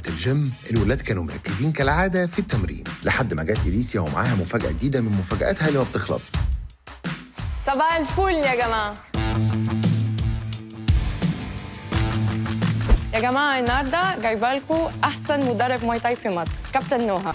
وقت الجيم الولاد كانوا مركزين كالعادة في التمرين لحد ما جت إليسيا ومعاها مفاجأة جديدة من مفاجآتها اللي ما بتخلص صباح الفل يا جماعة يا جماعة النهاردة جايبة لكم أحسن مدرب ماي تاي في مصر كابتن نوها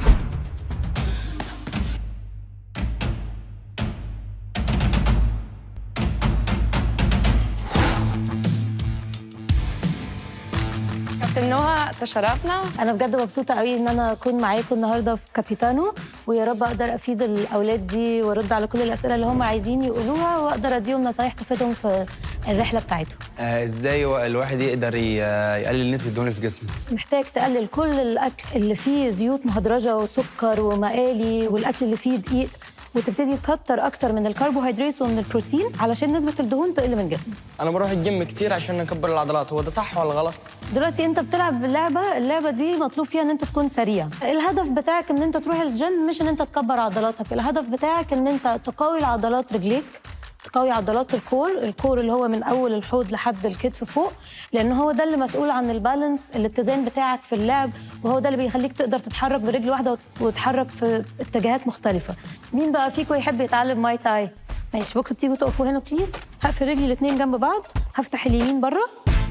كابتن نوها تشرفنا انا بجد مبسوطه قوي ان انا اكون معاكم النهارده في كابيتانو ويا رب اقدر افيد الاولاد دي وارد على كل الاسئله اللي هم عايزين يقولوها واقدر اديهم نصايح تفيدهم في الرحله بتاعتهم آه، ازاي هو الواحد يقدر ي- يقلل نسبه الدهون اللي في جسمه محتاج تقلل كل الاكل اللي فيه زيوت مهدرجه وسكر ومقالي والاكل اللي فيه دقيق وتبتدي تكتر اكتر من الكربوهيدرات ومن البروتين علشان نسبه الدهون تقل من جسمك انا بروح الجيم كتير عشان اكبر العضلات هو ده صح ولا غلط دلوقتي انت بتلعب اللعبه اللعبه دي مطلوب فيها ان انت تكون سريع الهدف بتاعك ان انت تروح الجيم مش ان انت تكبر عضلاتك الهدف بتاعك ان انت تقوي عضلات رجليك تقوي عضلات الكور الكور اللي هو من اول الحوض لحد الكتف فوق لان هو ده اللي مسؤول عن البالانس الاتزان بتاعك في اللعب وهو ده اللي بيخليك تقدر تتحرك برجل واحده وت- وتتحرك في اتجاهات مختلفه مين بقى فيكم يحب يتعلم ماي تاي ماشي ممكن تيجوا تقفوا هنا بليز هقفل رجلي الاثنين جنب بعض هفتح اليمين بره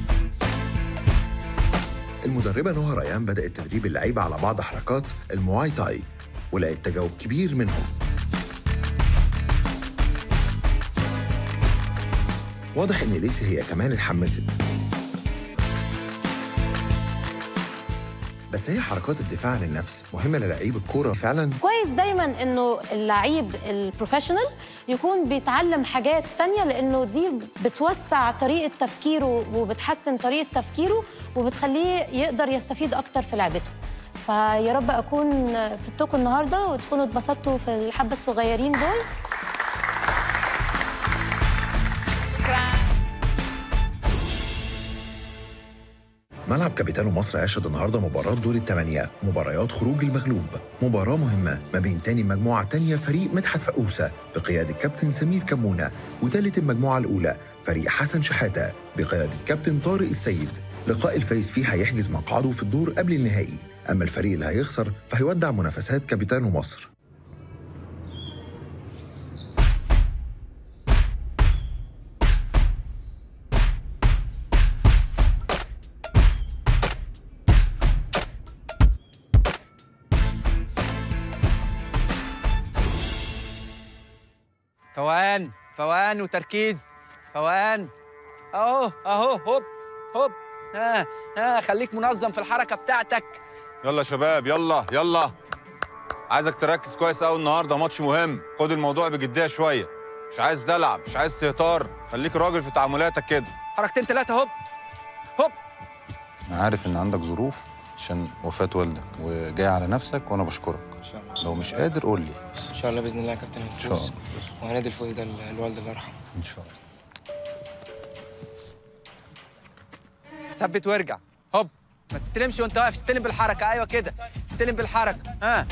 المدربة نهى ريان بدأت تدريب اللعيبة على بعض حركات المواي تاي ولقت تجاوب كبير منهم واضح إن إليسيا هي كمان اتحمست بس هي حركات الدفاع عن النفس مهمة للعيب الكورة فعلا كويس دايما انه اللعيب البروفيشنال يكون بيتعلم حاجات تانية لانه دي بتوسع طريقة تفكيره وبتحسن طريقة تفكيره وبتخليه يقدر يستفيد اكتر في لعبته فيا رب اكون فدتكم النهارده وتكونوا اتبسطتوا في الحبه الصغيرين دول ملعب كابيتانو مصر أشهد النهارده مباراة دور الثمانية مباريات خروج المغلوب مباراة مهمة ما بين تاني المجموعة التانية فريق مدحت فقوسة بقيادة كابتن سمير كمونة وتالت المجموعة الأولى فريق حسن شحاتة بقيادة كابتن طارق السيد لقاء الفايز فيه هيحجز مقعده في الدور قبل النهائي أما الفريق اللي هيخسر فهيودع منافسات كابيتانو مصر فوان فوان وتركيز فوان اهو اهو هوب هوب ها ها خليك منظم في الحركه بتاعتك يلا يا شباب يلا يلا عايزك تركز كويس قوي النهارده ماتش مهم خد الموضوع بجديه شويه مش عايز دلع مش عايز استهتار خليك راجل في تعاملاتك كده حركتين ثلاثه هوب هوب أنا عارف إن عندك ظروف عشان وفاة والدك وجاي على نفسك وأنا بشكرك لو مش قادر قول لي ان شاء الله باذن الله يا كابتن إن شاء هنفوز الله وهنادي الفوز ده للوالد الله يرحمه إن شاء الله ثبت وارجع هوب ما تستلمش وانت واقف استلم بالحركه ايوه كده استلم بالحركه ها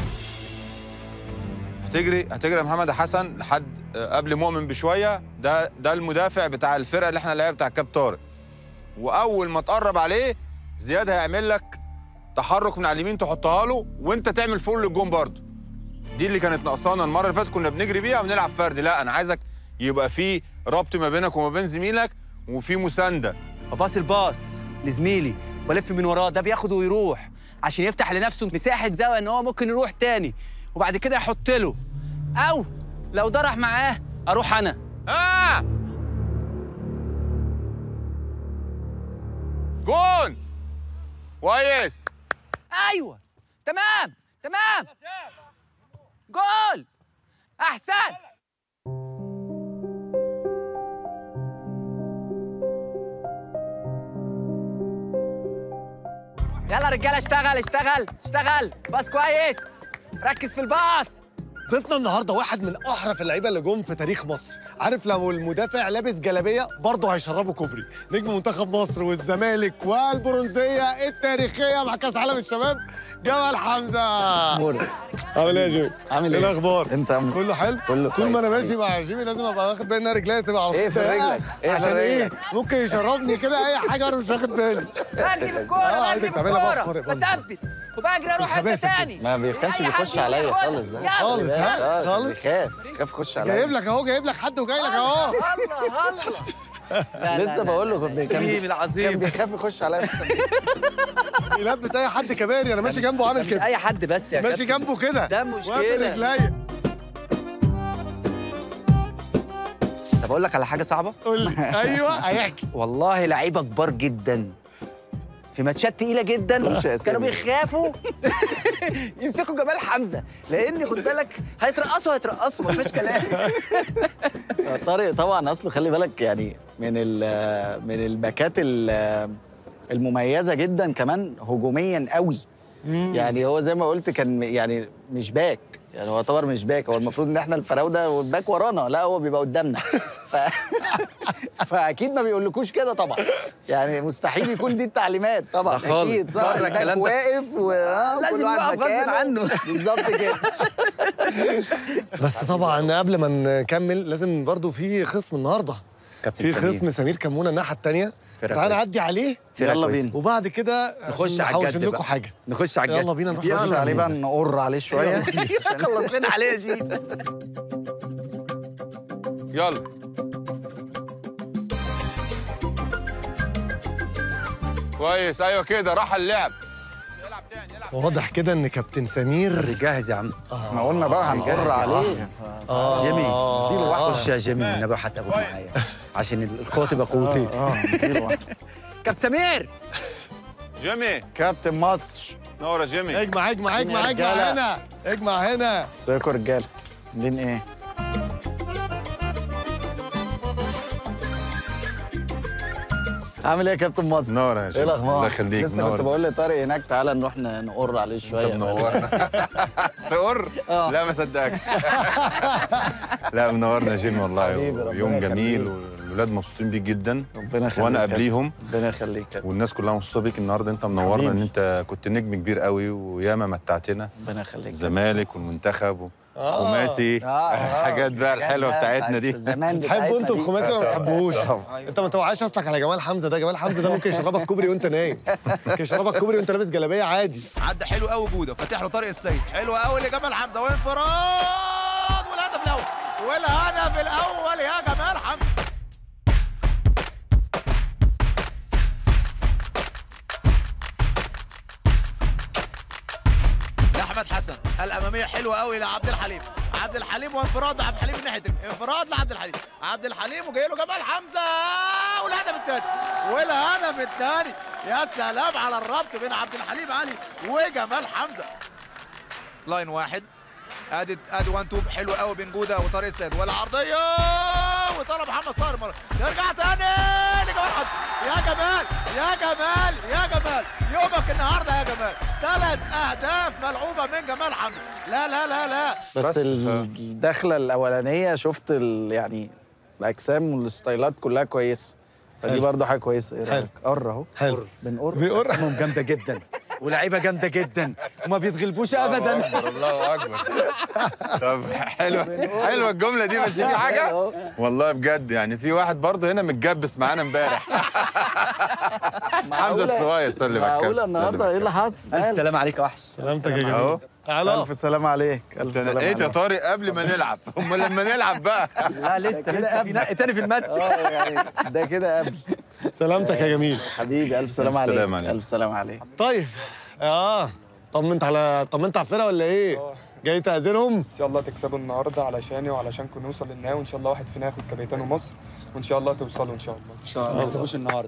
هتجري هتجري يا محمد حسن لحد آه، قبل مؤمن بشويه ده ده المدافع بتاع الفرقه اللي احنا لعبها بتاع كاب طارق واول ما تقرب عليه زياد هيعمل لك تحرك من على اليمين تحطها له وانت تعمل فول للجون برضه دي اللي كانت ناقصانا المره اللي فاتت كنا بنجري بيها ونلعب فردي لا انا عايزك يبقى في ربط ما بينك وما بين زميلك وفي مسانده بباص الباص لزميلي بلف من وراه ده بياخد ويروح عشان يفتح لنفسه مساحه زاويه ان هو ممكن يروح تاني وبعد كده يحط له او لو ده راح معاه اروح انا آه! جون كويس ايوه تمام تمام جول احسن يلا رجاله اشتغل اشتغل اشتغل باص كويس ركز في الباص ضيفنا النهارده واحد من احرف اللعيبه اللي جم في تاريخ مصر عارف لو المدافع لابس جلابيه برضه هيشربه كوبري نجم منتخب مصر والزمالك والبرونزيه التاريخيه مع كاس عالم الشباب جمال حمزه مورس عامل ايه يا جيمي عامل ايه ايه؟ الاخبار انت عامل كله حلو كله طول ما انا كويس. ماشي مع جيمي لازم ابقى واخد بالي ان أنا رجليا تبقى على ايه طول في ساقعة، رجلك؟ ايه في عشان ايه رجلك؟ ممكن يشربني كده اي حاجه انا مش واخد بالي بجري آه، بالكوره عايزك بجري تعملها بقى بالكوره في طريق بثبت وبجري اروح حته الخباثة كده. تاني ما بيخافش أي حد بيخش يجي عليا ياخدها. خالص ده يلا، خالص، ها؟ آه، خالص. بيخاف بيخاف يخش عليا جايب لك اهو جايب لك حد وجاي لك اهو الله الله لسه بقول له كان كريم كان العظيم بيخاف يخش عليا بيلبس اي حد كباري انا ماشي جنبه عامل مش كده اي حد بس يا ماشي كابتن جنبه كده ده واقف مشكله رجليا طب اقول لك على حاجه صعبه قول لي ايوه هيحكي والله لعيبه كبار جدا في ماتشات تقيله جدا مش أسامي. كانوا بيخافوا يمسكوا جمال حمزه لان خد بالك هيترقصوا هيترقصوا مفيش كلام طارق طبعا اصله خلي بالك يعني من ال- من الباكات ال- المميزه جدا كمان هجوميا قوي يعني هو زي ما قلت كان يعني مش باك يعني هو يعتبر مش باك هو المفروض ان احنا الفراوده والباك ورانا لا هو بيبقى قدامنا ف... فاكيد ما بيقولكوش كده طبعا يعني مستحيل يكون دي التعليمات طبعا لا خالص. اكيد صح بره الباك الكلام ده. واقف و... آه، لازم كل واحد يقف غصب مكانه. عنه. بالظبط كده بس طبعا قبل ما نكمل لازم برضو في خصم النهارده كابتن في سمير. خصم سمير كمونه الناحيه الثانيه فرقة تعالى كويسة. نعدي عليه فرقة يلا كويسة. بينا وبعد كده نخش عشان على نحوش الجد لكم بقى. حاجه نخش على الجد يلا بينا نروح يلا عليه بقى نقر عليه شويه خلص لنا عليه يا جيد يلا كويس ايوه كده راح اللعب واضح كده ان كابتن سمير جاهز يا عم ما قلنا بقى هنقر عليه اه جيمي اديله واحده خش يا جيمي النبي حتى ابوك معايا عشان القوه تبقى قوتي اه اديله واحده كابتن سمير جيمي كابتن مصر نور يا جيمي اجمع اجمع اجمع يا اجمع رجالة. هنا اجمع هنا ازيكم يا رجاله عاملين ايه؟ عامل ايه يا كابتن مصر؟ نور يا ايه جيمي الاخبار؟ الله يخليك لسه نور. كنت بقول لطارق هناك تعالى نروح ن- نقر عليه شويه انت منورنا تقر آه. لا ما صدقكش لا منورنا يا جيمي والله حبيبي، ربنا يوم جميل يخليك. والولاد مبسوطين بيك جدا ربنا يخليك وانا يا كابتن. قبليهم ربنا يخليك يا والناس كلها مبسوطه بيك النهارده انت منورنا ان حبيبي. انت كنت نجم كبير قوي وياما متعتنا ربنا يخليك الزمالك والمنتخب وخماسي آه، آه. الحاجات بقى الحلوه بتاعتنا دي زمان تحبوا انتوا الخماسي ولا ما بتحبوش؟ انت ما توعاش اصلك على جمال حمزه ده جمال حمزه ده ممكن يشربك كوبري وانت نايم ممكن يشربك كوبري وانت لابس جلابيه عادي عدى حلو قوي جوده فاتح له طارق السيد حلو قوي لجمال حمزه وانفراد والهدف الاول والهدف الاول يا جمال حمزه لاحمد حسن الاماميه حلوه قوي لعبد الحليم عبد الحليم وانفراد عبد الحليم من ناحيه انفراد لعبد الحليم عبد الحليم وجاي له جمال حمزه والهدف الثاني والهدف الثاني يا سلام على الربط بين عبد الحليم علي وجمال حمزه لاين واحد ادي ادي وان توب حلو قوي بين جوده وطارق السيد والعرضيه وطلب محمد صابر مره ترجع تاني لجمال حمزه يا جمال يا جمال يا جمال يومك النهارده يا جمال ثلاث اهداف ملعوبه من جمال حمزه لا لا لا لا بس الدخله الاولانيه شفت ال- يعني الاجسام والستايلات كلها كويسه فدي حلو. برضه حاجه كويسه ايه رايك؟ قر اهو حلو بنقر بيقر اجسامهم جامده جدا ولاعيبه جامده جدا وما بيتغلبوش ابدا اكبر الله اكبر طب حلوه حلوه الجمله دي بس في حاجه والله بجد يعني في واحد برضه هنا متجبس معانا امبارح حمزه الصغير سلم على الكابتن معقوله النهارده ايه اللي حصل؟ الف سلام عليك يا وحش سلامتك يا اهو جميل تعالى الف سلام عليك الف سلام ايه يا عليك طارق قبل ما نلعب امال لما نلعب بقى لا لسه لسه في نق تاني في الماتش اه يعني ده كده قبل سلامتك يا جميل حبيبي الف سلام ألف عليك سلام عليك. الف سلام عليك طيب اه طمنت على طمنت على الفرقه ولا ايه؟ جاي تأذنهم؟ ان شاء الله تكسبوا النهارده علشاني وعلشانكم نوصل للنهائي وان شاء الله واحد فينا ياخد كابيتان مصر وان شاء الله توصلوا ان شاء الله ان شاء ما يكسبوش النهارده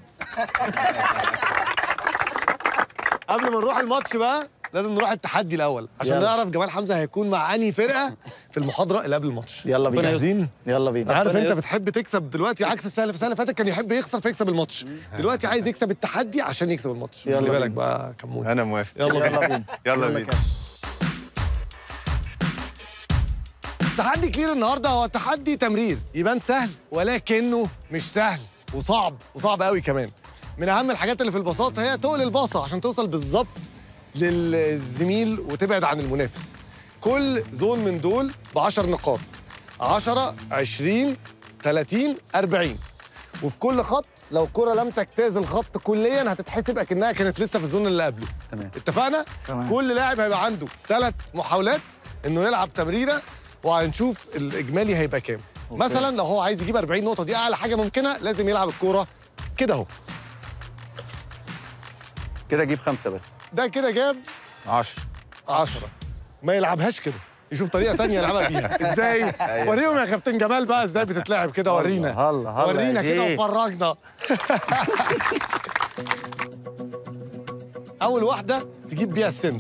قبل ما نروح الماتش بقى لازم نروح التحدي الاول عشان يلا. نعرف جمال حمزه هيكون مع انهي فرقه في المحاضره اللي قبل الماتش يلا بينا. جاهزين يلا بينا انا عارف ربنا انت يستر. بتحب تكسب دلوقتي عكس السنه اللي السنه اللي فاتت كان يحب يخسر فيكسب الماتش دلوقتي عايز يكسب التحدي عشان يكسب الماتش يلا خلي بالك بينا. بقى كمون انا موافق يلا يلا بينا بينا يلا بينا تحدي كلير النهارده هو تحدي تمرير يبان سهل ولكنه مش سهل وصعب وصعب قوي كمان من اهم الحاجات اللي في البساطه هي تقل الباصه عشان توصل بالظبط للزميل وتبعد عن المنافس كل زون من دول ب 10 نقاط 10 20 30 40 وفي كل خط لو الكرة لم تجتاز الخط كليا هتتحسب اكنها كانت لسه في الزون اللي قبله تمام اتفقنا؟ تمام. كل لاعب هيبقى عنده ثلاث محاولات انه يلعب تمريره وهنشوف الاجمالي هيبقى كام مثلا لو هو عايز يجيب 40 نقطه دي اعلى حاجه ممكنه لازم يلعب الكوره كده اهو كده اجيب خمسه بس ده كده جاب 10 10 ما يلعبهاش كده يشوف طريقه تانية يلعبها بيها ازاي أيوة. وريهم يا كابتن جمال بقى ازاي بتتلعب كده ورينا هلا هلا ورينا يا كده جيه. وفرجنا اول واحده تجيب بيها السنس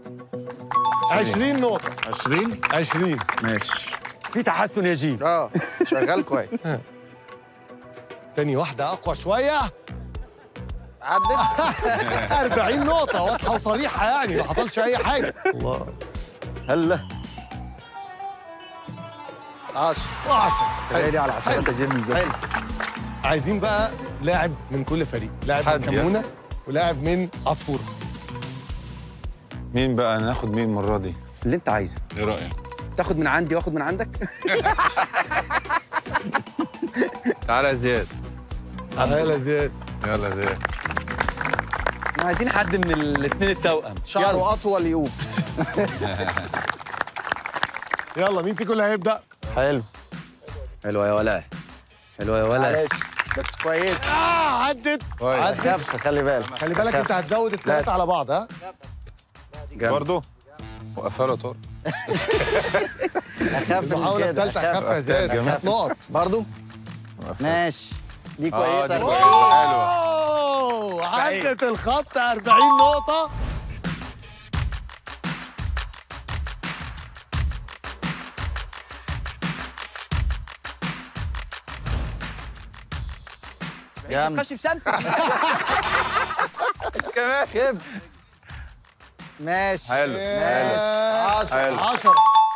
20 نقطه 20 20 ماشي في تحسن يا جي اه شغال كويس تاني واحده اقوى شويه عدت 40 نقطه واضحه وصريحه يعني ما حصلش اي حاجه الله هلا 10 10 تعالي على عشرات جيم بس حلو عايزين بقى لاعب من كل فريق لاعب من حد يعني. كمونه ولاعب من عصفوره مين بقى ناخد مين المره دي اللي انت عايزه ايه رايك تاخد من عندي واخد من عندك تعالى يا زياد تعالى زياد يلا يا زياد احنا عايزين حد من الاثنين التوأم شعره اطول يقوم يلا مين فيكم اللي هيبدا حلو حلوه يا ولا حلوه يا ولا معلش بس كويس اه عدت عدت خف خلي بالك خلي بالك انت هتزود الثلاثه على بعض ها جامد. برضه وقفها له طارق اخف من المحاوله كده الثالثه اخف يا زياد جميل. هات نقط برضو ماشي دي كويسه دي أوي. كويسة. حلوة. أوه، عدت الخط 40 نقطه جامد خش في شمسك كمان خف ماشي حلو. ماشي 10 حلو. 10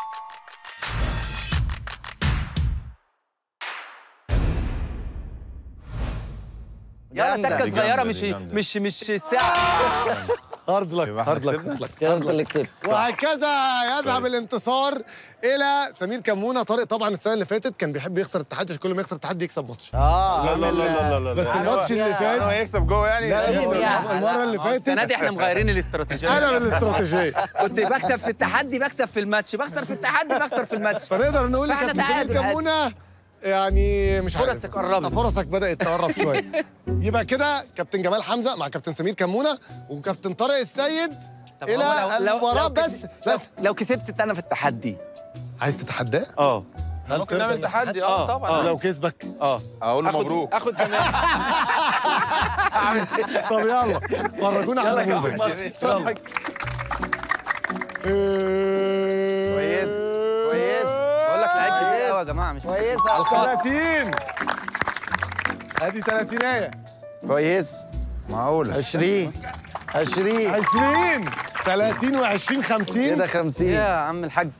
يلا جامدة. تكه دي صغيره جامدة، مش دي جامدة. مش مش الساعه هارد لك يبقى احنا هارد لك كسبنا؟ هارد لك كده انت اللي كسبت وهكذا يذهب الانتصار الى سمير كمونه طارق طبعا السنه اللي فاتت كان بيحب يخسر التحدي عشان كل ما يخسر التحدي يكسب ماتش اه لا لا لا لا لا بس الماتش اللي هو فات هيكسب جوه يعني لا إيه المرة- يعني؟ المره اللي فاتت السنه دي احنا مغيرين الاستراتيجيه انا بالاستراتيجيه كنت بكسب في التحدي بكسب في الماتش بخسر في التحدي بخسر في الماتش فنقدر نقول فاحنا لكابتن سمير تعادل عادي. كمونه يعني مش عارف فرصك قربت. فرصك بدات تقرب شويه يبقى كده كابتن جمال حمزه مع كابتن سمير كمونه وكابتن طارق السيد طب الى هو لو- لو- المباراه لو بس كس- بس لو كسبت انا في التحدي عايز تتحداه؟ اه هل ممكن تقدر نعمل إنك تحدي آه، اه طبعا آه. لو كسبك اه اقول له آخد- مبروك اخد كمان طب يلا فرجونا على النموذج يلا. كويس كويس بقول لك لعيب كتير كويس. قوي يا جماعه مش كويس على الخط 30 ادي 30 ايه كويس معقوله 20 20 20 30 و20 50 كده يا 50 عم الحاج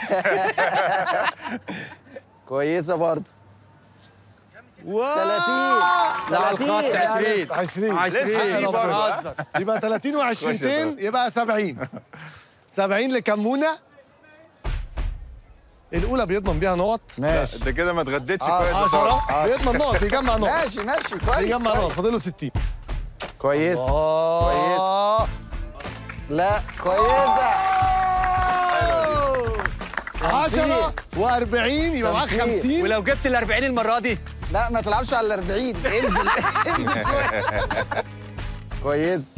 كويسه برضه 30 على الخط 30 20 20 20 برضه. بهزر. يبقى 30 و20 يبقى 70 70 لكمونه الاولى بيضمن بيها نقط ماشي انت كده ما اتغديتش آه، كويس يا طارق 10 بيضمن نقط بيجمع نقط ماشي ماشي كويس بيجمع نقط كويس فاضل له 60 كويس آه. لا كويسه 10 و40 يبقى معاك 50. 50 ولو جبت ال 40 المره دي لا ما تلعبش على ال 40 انزل انزل شويه كويس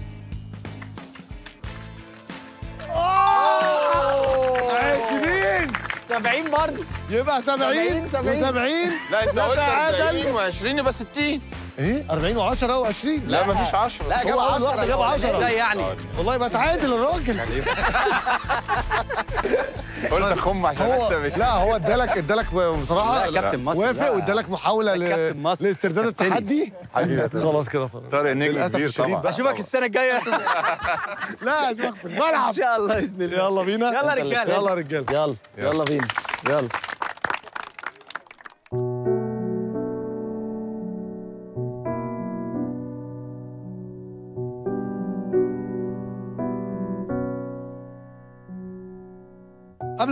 20 70 برضه يبقى 70 70. و70 لا انت قلت نتعادل 40 و20 يبقى 60 ايه 40 و10 و20 لا مفيش 10 لا جاب هو أول 10 واحدة جاب 10 ازاي يعني والله يبقى تعادل الراجل قلت اخم عشان هو اكسب يا لا هو ادالك ادالك بصراحه لا، كابتن مصر، وافق لا. وادالك محاوله ل... كابتن مصر. لاسترداد التحدي خلاص كده طبعا طارق نجم للأسف كبير الشديد طبعا بقى. اشوفك السنه الجايه لا اشوفك في ان الملعب شاء الله باذن الله يلا بينا يلا رجاله يلا رجاله يلا يلا بينا يلا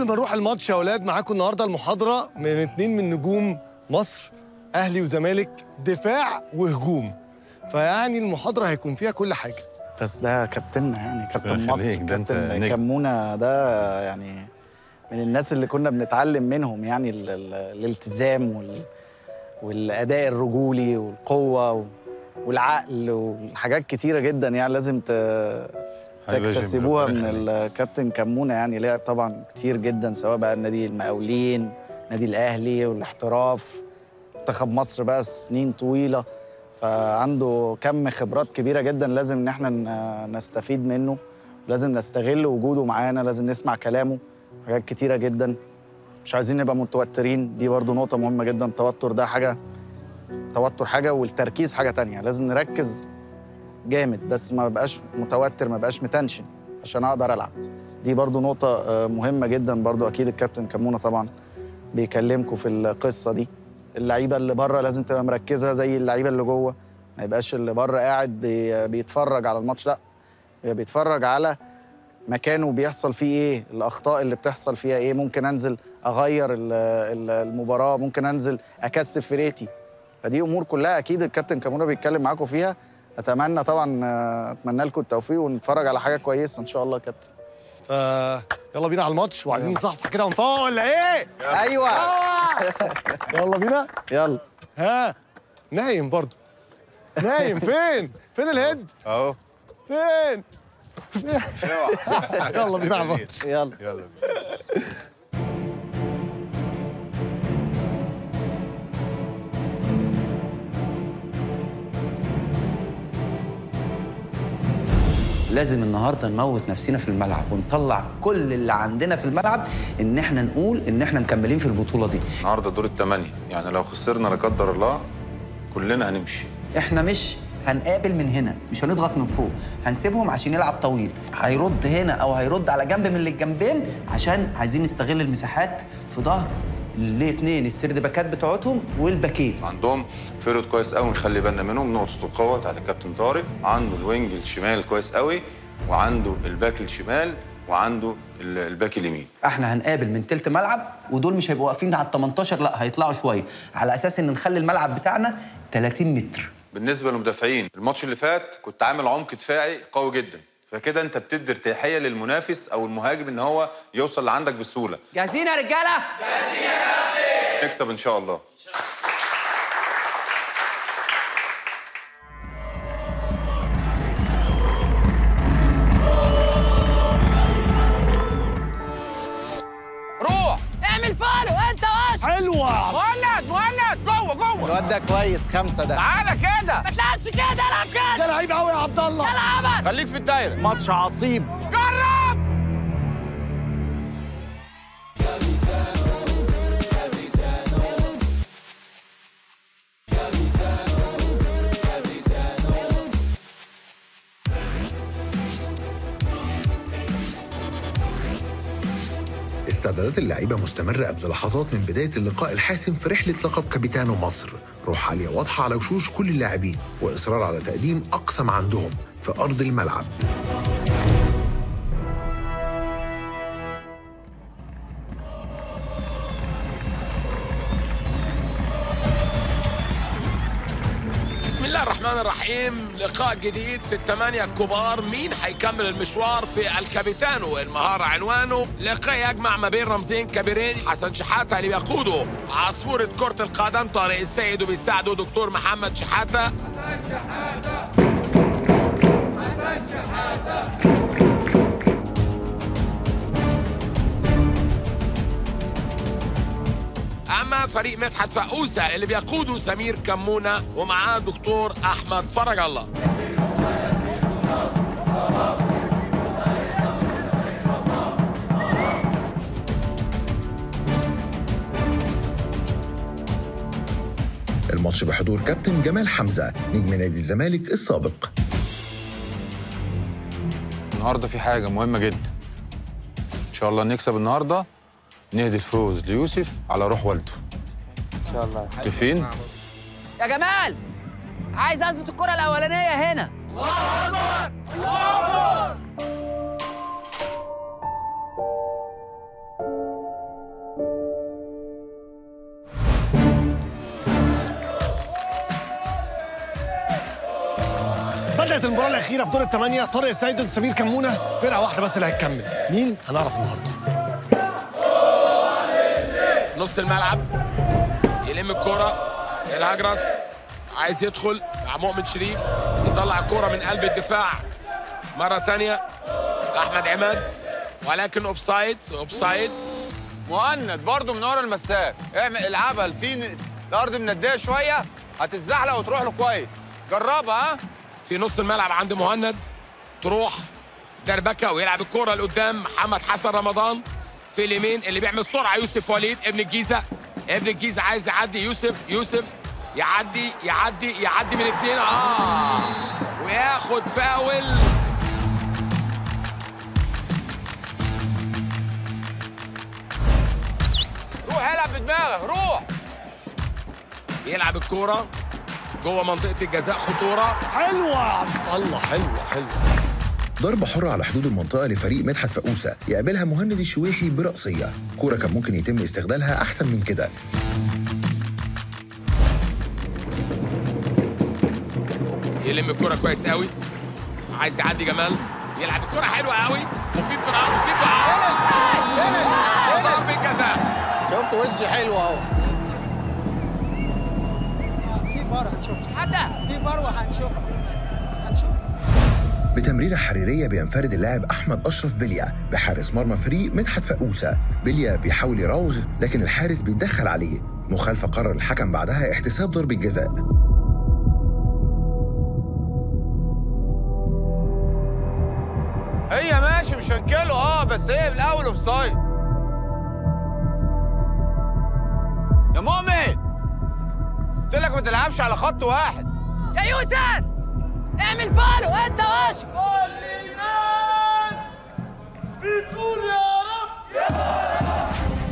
ما نروح الماتش يا اولاد معاكم النهارده المحاضره من اتنين من نجوم مصر اهلي وزمالك دفاع وهجوم فيعني المحاضره هيكون فيها كل حاجه بس ده كابتننا يعني كابتن ربنا مصر يخليك، ده أنت كابتن نجم. كمونه ده يعني من الناس اللي كنا بنتعلم منهم يعني ال ال الالتزام وال والاداء الرجولي والقوه و- والعقل وحاجات كتيره جدا يعني لازم ت حبيبي يا جيم، تكتسبوها ربنا من الكابتن كمونه يعني لعب طبعا كتير جدا سواء بقى النادي المقاولين نادي الاهلي والاحتراف منتخب مصر بقى سنين طويله فعنده كم خبرات كبيره جدا لازم ان احنا ن- نستفيد منه لازم نستغل وجوده معانا لازم نسمع كلامه حاجات كتيره جدا مش عايزين نبقى متوترين دي برضو نقطه مهمه جدا التوتر ده حاجه توتر حاجه والتركيز حاجه تانية لازم نركز جامد بس ما بقاش متوتر ما بقاش متنشن عشان اقدر العب دي برضو نقطه آه، مهمه جدا برضو اكيد الكابتن كمونه طبعا بيكلمكم في القصه دي اللعيبه اللي بره لازم تبقى مركزه زي اللعيبه اللي جوه ما يبقاش اللي بره قاعد بي- بيتفرج على الماتش لا يبقى بيتفرج على مكانه بيحصل فيه ايه الاخطاء اللي بتحصل فيها ايه ممكن انزل اغير ال- ال- المباراه ممكن انزل اكثف فرقتي فدي امور كلها اكيد الكابتن كامونا بيتكلم معاكم فيها اتمنى طبعا آه، اتمنى لكم التوفيق ونتفرج على حاجه كويسه ان شاء الله يا كابتن ف يلا بينا على الماتش وعايزين نصحصح كده ونفوق ولا ايه؟ ايوه يلا بينا يلا ها نايم برضو نايم فين؟ فين الهيد؟ اهو فين؟ يلا بينا على الماتش يلا يلا لازم النهارده نموت نفسنا في الملعب ونطلع كل اللي عندنا في الملعب ان احنا نقول ان احنا مكملين في البطوله دي النهارده دور الثمانيه يعني لو خسرنا لا قدر الله كلنا هنمشي احنا مش هنقابل من هنا مش هنضغط من فوق هنسيبهم عشان يلعب طويل هيرد هنا او هيرد على جنب من اللي الجنبين عشان عايزين نستغل المساحات في ظهر الاثنين السرد باكات بتوعتهم والباكين عندهم فيرود كويس قوي نخلي بالنا منهم نقطه القوه بتاعت الكابتن طارق عنده الوينج الشمال كويس قوي وعنده الباك الشمال وعنده ال- الباك اليمين احنا هنقابل من تلت ملعب ودول مش هيبقوا واقفين على ال 18 لا هيطلعوا شويه على اساس ان نخلي الملعب بتاعنا 30 متر بالنسبه للمدافعين الماتش اللي فات كنت عامل عمق دفاعي قوي جدا فكده انت بتدي ارتياحيه للمنافس او المهاجم ان هو يوصل لعندك بسهوله جاهزين يا رجاله نكسب ان شاء الله روح اعمل فالو انت وش حلوه مهند مهند جوه جوه الواد ده كويس خمسه ده تعالى كده ما تلعبش كده العب كده ده لعيب قوي يا عبد الله العبك خليك في الدايره ماتش عصيب جرب استعدادات اللعيبة مستمرة قبل لحظات من بداية اللقاء الحاسم في رحلة لقب كابيتانو مصر روح عالية واضحة على وشوش كل اللاعبين وإصرار على تقديم أقصى ما عندهم في أرض الملعب بسم الله الرحمن الرحيم لقاء جديد في الثمانية الكبار مين هيكمل المشوار في الكابيتانو المهارة عنوانه لقاء يجمع ما بين رمزين كبيرين حسن شحاتة اللي بيقوده عصفورة كرة القدم طارق السيد وبيساعده دكتور محمد شحاتة اما فريق مدحت فقوسه اللي بيقوده سمير كمونه ومعاه دكتور احمد فرج الله الماتش بحضور كابتن جمال حمزة نجم نادي الزمالك السابق النهارده في حاجه مهمه جدا ان شاء الله نكسب النهارده نهدي الفوز ليوسف على روح والده ان شاء الله متفقين يا جمال عايز اثبت الكرة الأولانية هنا بدات المباراه الاخيره في دور الثمانيه طارق السيد سمير كمونه فرقه واحده بس اللي هتكمل مين هنعرف النهارده نص الملعب يلم الكرة الهجرس عايز يدخل مع مؤمن شريف يطلع الكرة من قلب الدفاع مرة تانية أحمد عماد ولكن اوفسايد اوفسايد مهند برضه من ورا المساك اعمل العبها في الارض منديه شويه هتتزحلق وتروح له كويس جربها ها في نص الملعب عند مهند تروح دربكه ويلعب الكرة لقدام محمد حسن رمضان في اليمين اللي بيعمل سرعة يوسف وليد ابن الجيزة ابن الجيزة عايز يعدي يوسف يوسف يعدي يعدي يعدي من اثنين اه وياخد فاول روح العب بدماغك روح يلعب الكرة جوه منطقة الجزاء خطورة حلوه يا عبد الله حلوه حلوه ضربة حرة على حدود المنطقة لفريق مدحت فقوسة يقابلها مهند الشويحي برأسية كورة كان ممكن يتم استغلالها أحسن من كده يلم الكرة كويس قوي عايز يعدي جمال يلعب الكرة حلوة قوي وفي انفراد وفي فاول ضربة جزاء شفت وشي حلو اهو في فار هنشوفها حدا في فار وهنشوفها هنشوفها بتمريرة حريرية بينفرد اللاعب أحمد أشرف بليا بحارس مرمى فريق مدحت فقوسة بليا بيحاول يراوغ لكن الحارس بيتدخل عليه مخالفة قرر الحكم بعدها احتساب ضربة جزاء هي ماشي مش هنكله اه بس هي من الاول اوف سايد يا مؤمن قلت لك ما تلعبش على خط واحد يا يوسف اعمل فالو انت وش كل الناس بتقول يا رب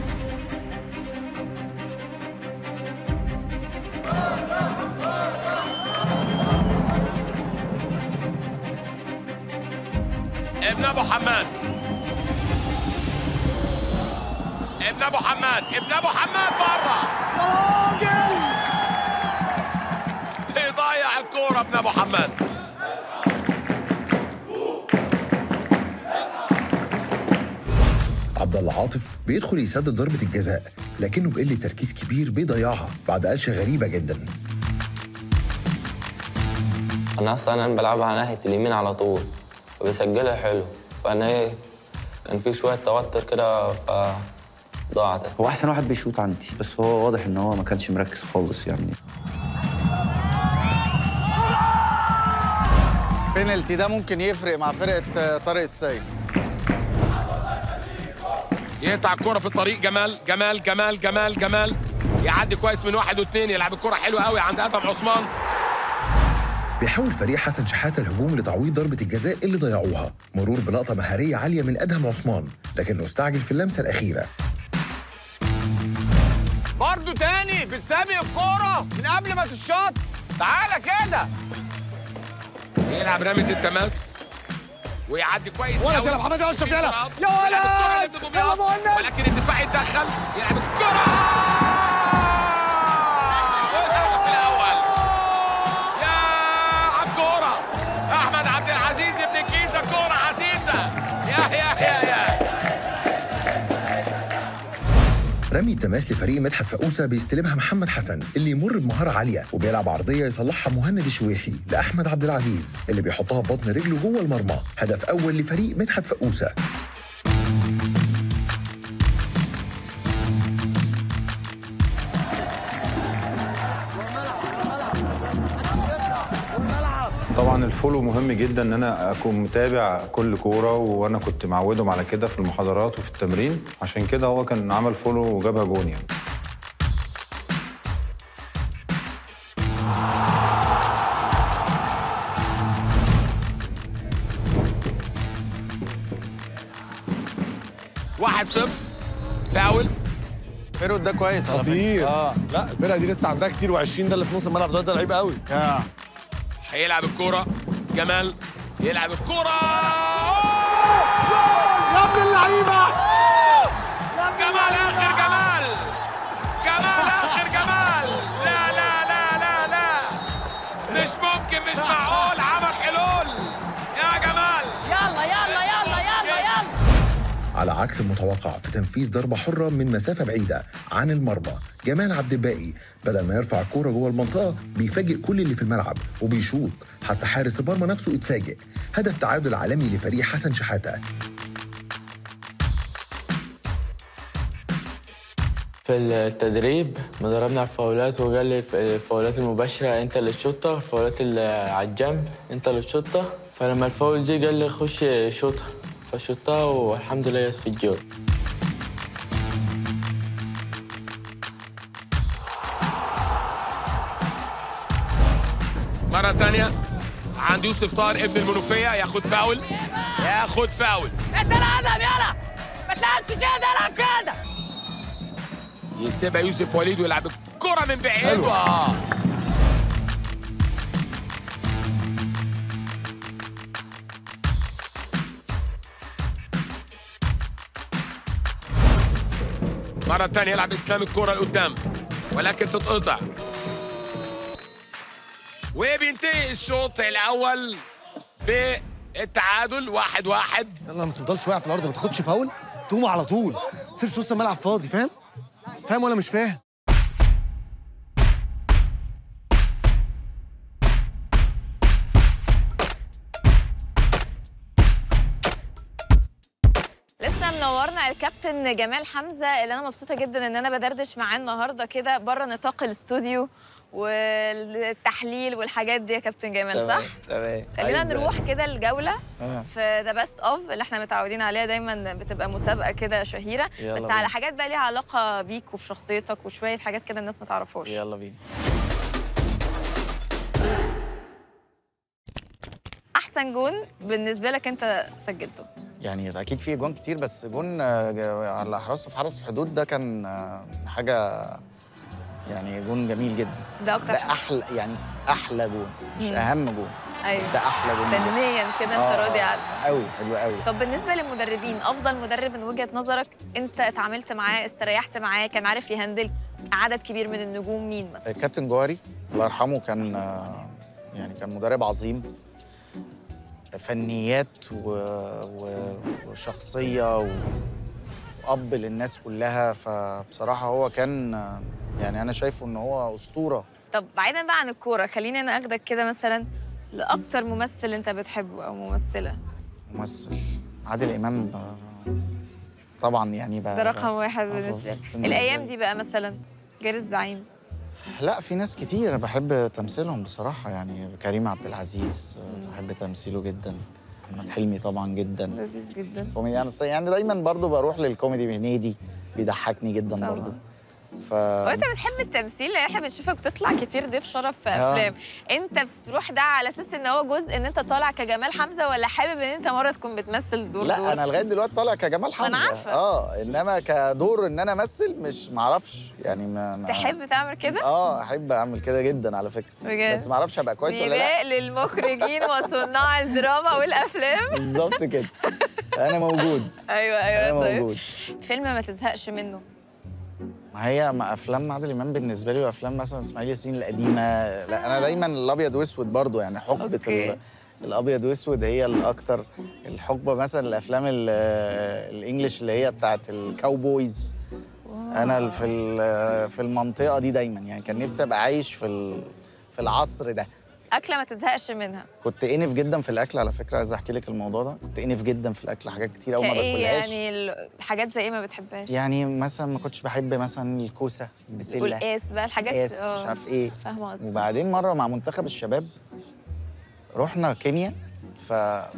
ابن ابو حماد ابن ابو حماد ابن ابو حماد بره راجل بيضيع الكوره ابن ابو حماد عبد الله عاطف بيدخل يسدد ضربة الجزاء لكنه بقلة تركيز كبير بيضيعها بعد قلشة غريبة جدا انا اصلا انا بلعبها على ناحيه اليمين على طول وبيسجلها حلو فانا ايه كان في شويه توتر كده ف ضاعت هو احسن واحد بيشوط عندي بس هو واضح ان هو ما كانش مركز خالص يعني بينالتي ده ممكن يفرق مع فرقه آه، طارق السيد يقطع الكرة في الطريق جمال جمال جمال جمال جمال يعدي كويس من واحد واثنين يلعب الكرة حلوة قوي عند ادم عثمان بيحاول فريق حسن شحاتة الهجوم لتعويض ضربة الجزاء اللي ضيعوها مرور بلقطة مهارية عالية من أدهم عثمان لكنه استعجل في اللمسة الأخيرة برضه تاني بتسابق الكوره من قبل ما تشاط تعالى كده يلعب رمية التماس ويعدي كويس ولد قوي. يلا محمد يا أشرف، يلا. يلعب يا ولد. الكرة لابن دمياط، يلا مهند. ولكن الدفاع يتدخل يلعب الكرة والهدف الأول يا على الكورة أحمد عبد العزيز ابن الجيزة كورة عزيزة يا يا يا يا رمي التماس لفريق مدحت فقوسة بيستلمها محمد حسن اللي يمر بمهارة عالية وبيلعب عرضية يصلحها مهند الشويحي لأحمد عبد العزيز اللي بيحطها ببطن رجله جوه المرمى هدف أول لفريق مدحت فقوسة طبعا الفولو مهم جدا ان انا اكون متابع كل كوره وانا كنت معودهم على كده في المحاضرات وفي التمرين عشان كده هو كان عمل فولو وجابها جون يعني واحد صفر فاول فيرود ده كويس على فكرة. خطير اه لا الفرقه دي لسه عندها كتير و20 ده اللي في نص الملعب ده ده لعيب قوي اه هيلعب الكرة جمال يلعب الكرة يا ابن اللعيبه جمال اخر جمال جمال اخر جمال لا لا لا لا لا مش ممكن مش معقول عمل حلول عكس المتوقع في تنفيذ ضربة حرة من مسافة بعيدة عن المرمى جمال عبد الباقي بدل ما يرفع الكورة جوه المنطقة بيفاجئ كل اللي في الملعب وبيشوط حتى حارس المرمى نفسه اتفاجئ هدف تعادل عالمي لفريق حسن شحاتة في التدريب مدربنا على الفاولات وقال لي الفاولات المباشرة أنت اللي تشوطها الفاولات اللي على الجنب أنت اللي تشوطها فلما الفاول جه قال لي خش شوطها فشوطها والحمد لله جت في الجول مرة تانية عند يوسف طاهر ابن المنوفية ياخد فاول ياخد فاول انت الهدف يلا ما تلعبش كده العب كده يسيبها يوسف وليد ويلعب الكرة من بعيد آه. مرة تانية يلعب إسلام الكرة لقدام ولكن تتقطع وبينتهي الشوط الأول بالتعادل واحد واحد يلا ما تفضلش واقع في الارض ما تاخدش فاول تقوم على طول سيبش نص الملعب فاضي فاهم فاهم ولا مش فاهم لسه منورنا الكابتن جمال حمزه اللي انا مبسوطه جدا ان انا بدردش معاه النهارده كده بره نطاق الاستوديو والتحليل والحاجات دي يا كابتن جمال صح؟ تمام خلينا عايز- نروح كده الجوله آه. في ذا بيست اوف اللي احنا متعودين عليها دايما بتبقى مسابقه كده شهيره يلا بس بينا. على حاجات بقى ليها علاقه بيك وبشخصيتك وشويه حاجات كده الناس ما تعرفهاش يلا بينا احسن جون بالنسبه لك انت سجلته يعني اكيد في جوان كتير بس جون آه، جا- على حراسه في حرس الحدود ده كان آه، حاجه يعني جون جميل جدا ده اكتر ده احلى يعني احلى جون مش مم. اهم جون ايوه بس ده احلى جون جدا. فنيا كده انت آه، راضي آه، عنه قوي حلو قوي طب بالنسبه للمدربين افضل مدرب من وجهه نظرك انت اتعاملت معاه استريحت معاه كان عارف يهندل عدد كبير من النجوم مين مثلا الكابتن جوهري الله يرحمه كان آه، يعني كان مدرب عظيم فنيات و... و... وشخصيه و... واب للناس كلها فبصراحه هو كان آه، يعني انا شايفه ان هو اسطوره طب بعيدا بقى عن الكوره خليني انا اخدك كده مثلا لاكتر ممثل انت بتحبه او ممثله ممثل عادل امام ب- طبعا يعني ب... ده رقم واحد آه، بالنسبه لك بالنسبة الايام لي. دي بقى مثلا غير الزعيم لا في ناس كتير بحب تمثيلهم بصراحه يعني كريم عبد العزيز آه، بحب تمثيله جدا احمد حلمي طبعا جدا لذيذ جدا كوميدي يعني يعني دايما برضو بروح للكوميدي هنيدي بيضحكني جدا طبعاً. برضو ف هو انت بتحب التمثيل لان احنا بنشوفك بتطلع كتير ضيف شرف في آه. افلام انت بتروح ده على اساس ان هو جزء ان انت طالع كجمال حمزه ولا حابب ان انت مره تكون بتمثل دور لا دور انا لغايه دلوقتي طالع كجمال ما حمزه أنا عارفة. اه انما كدور ان انا امثل مش معرفش يعني ما, ما تحب تعمل كده اه احب اعمل كده جدا على فكره بجد؟ بس معرفش هبقى كويس ولا لا نداء للمخرجين وصناع الدراما والافلام بالظبط كده انا موجود ايوه ايوه انا طيب موجود فيلم ما تزهقش منه ما هي ما افلام عادل امام بالنسبه لي وافلام مثلا اسماعيل ياسين القديمه لا انا دايما الابيض واسود برضو يعني حقبه أوكي. ال- الابيض واسود هي الاكتر الحقبه مثلا الافلام ال- الانجليش اللي هي بتاعت الكاوبويز انا في ال- في المنطقه دي دايما يعني كان نفسي ابقى عايش في ال- في العصر ده اكله ما تزهقش منها كنت انف جدا في الاكل على فكره عايز احكي لك الموضوع ده كنت انف جدا في الاكل حاجات كتير قوي ما كايه باكلهاش يعني ال- حاجات زي ايه ما بتحبهاش يعني مثلا ما كنتش بحب مثلا الكوسه البسله والقاس بقى الحاجات قاس آه، مش عارف ايه فاهمه قصدي وبعدين مره مع منتخب الشباب رحنا كينيا ف